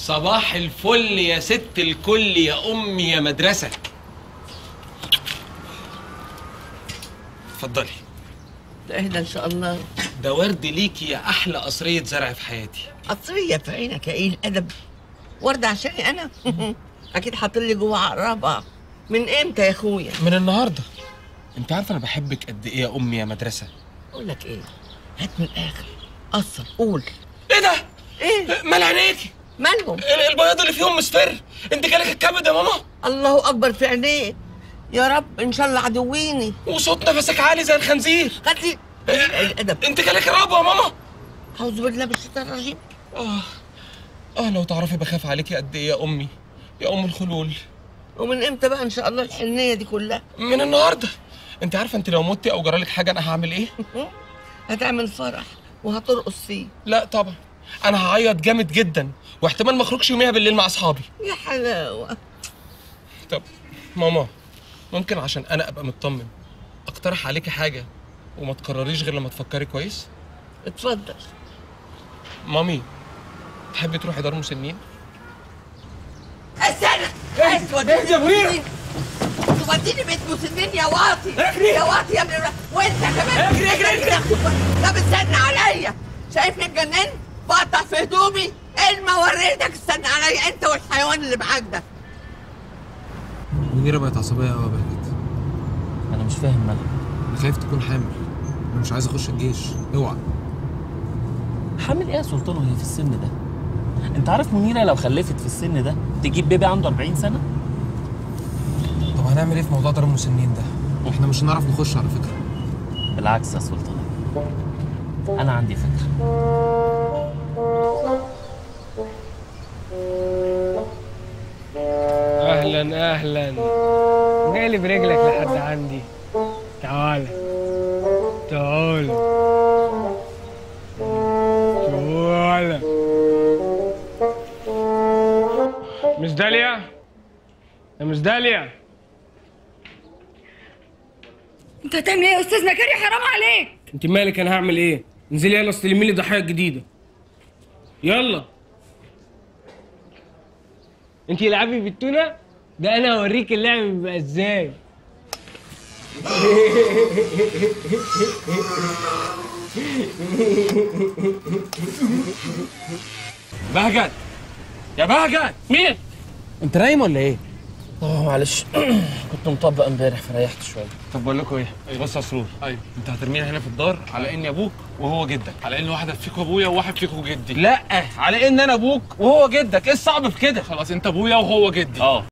صباح الفل يا ست الكل يا امي يا مدرسه اتفضلي ده اهدى ان شاء الله ده ورد ليكي يا احلى قصريه زرع في حياتي قصرية في عينك يا ايه الادب ورده عشاني انا اكيد حاطط لي جوه عقربه من امتى يا اخويا من النهارده انت عارفه انا بحبك قد ايه يا امي يا مدرسه اقول لك ايه هات من الاخر قصر قول ايه ده ايه مال عينيكي مالهم ال- البياض اللي فيهم مصفر انت جالك الكبد يا ماما الله اكبر في عينيه يا رب ان شاء الله عدويني وصوت نفسك عالي زي الخنزير هات لي الادب انت جالك رهبه يا ماما اعوذ بالله من الشيطان الرجيم اه اه لو تعرفي بخاف عليكي قد ايه يا امي يا ام الخلول ومن امتى بقى ان شاء الله الحنيه دي كلها من النهارده انت عارفه انت لو متي او جرالك حاجه انا هعمل ايه هتعمل فرح وهترقص فيه لا طبعا انا هعيط جامد جدا واحتمال ما اخرجش يوميها بالليل مع اصحابي يا حلاوه طب ماما ممكن عشان انا ابقى مطمن اقترح عليكي حاجه وما تكرريش غير لما تفكري كويس اتفضل مامي تحبي تروحي دار مسنين استنى اسود يا منير توديني بيت مسنين يا واطي اجري يا واطي يا ابن الر- وانت كمان اجري اجري اجري طب استنى عليا شايفني اتجننت بقطع في هدومي ايه ما وريتك استنى عليا انت والحيوان اللي معاك ده منيرة بقت عصبية قوي يا بهجت انا مش فاهم مالها أنا خايف تكون حامل أنا مش عايز أخش الجيش اوعى حامل ايه يا سلطان وهي في السن ده انت عارف منيره لو خلفت في السن ده تجيب بيبي عنده 40 سنه طب هنعمل إيه في موضوع دار المسنين ده؟ إحنا مش هنعرف نخش على فكرة بالعكس يا سلطان انا عندي فكره اهلا اهلا جاي برجلك لحد عندي تعال تعال تعال مش داليا يا مش داليا انت هتعمل ايه يا استاذ مكاري حرام عليك انت مالك انا هعمل ايه انزلي يلا استلمي لي ضحيه جديده يلا انت العبي بالتونه ده انا هوريك اللعب بيبقى ازاي بهجت يا بهجت مين انت نايم ولا ايه اه معلش كنت مطبق امبارح فريحت شويه طب بقول لكم ايه بص يا سرور ايوه انت هترمينا هنا في الدار على اني ابوك وهو جدك على ان واحد فيكم ابويا وواحد فيكم جدي لا على ان انا ابوك وهو جدك ايه الصعب في كده خلاص انت ابويا وهو جدي اه